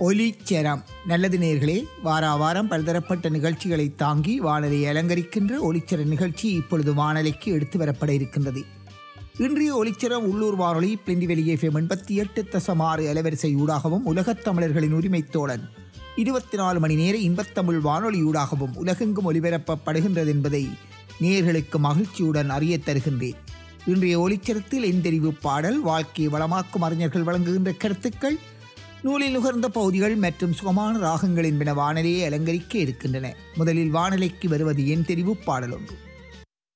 ஒலிச்சரம் நல்லது நேர்களே வாரா வாரம் பல்தரப்பட்ட நிகழ்ச்சிகளை தாங்கி வானலை அலங்கரிக்கின்ற ஒளிச்சர நிகழ்ச்சி இப்பொழுது வானலைக்கு எடுத்து வரப்பட இருக்கின்றது இன்றைய ஒளிச்சரம் உள்ளூர் வானொலி பிளிண்டி வெளியே எஃப்எம் எண்பத்தி எட்டு தசம் ஆறு அலைவரிசை ஊடாகவும் உலகத் தமிழர்களின் உரிமைத் தோழன் இருபத்தி நாலு மணி நேர இன்பத்தமிழ் வானொலியூடாகவும் உலகெங்கும் ஒலிபரப்பப்படுகின்றது என்பதை நேர்களுக்கு மகிழ்ச்சியுடன் அறியத் தருகின்றேன் இன்றைய ஒளிச்சரத்தில் எந்தெரிவு பாடல் வாழ்க்கையை வளமாக்கும் அறிஞர்கள் வழங்குகின்ற கருத்துக்கள் நூலில் நுகர்ந்த பகுதிகள் மற்றும் சுகமான ராகங்கள் என்பன வானலையை அலங்கரிக்க இருக்கின்றன முதலில் வானலைக்கு வருவது என் தெரிவு பாடல் ஒன்று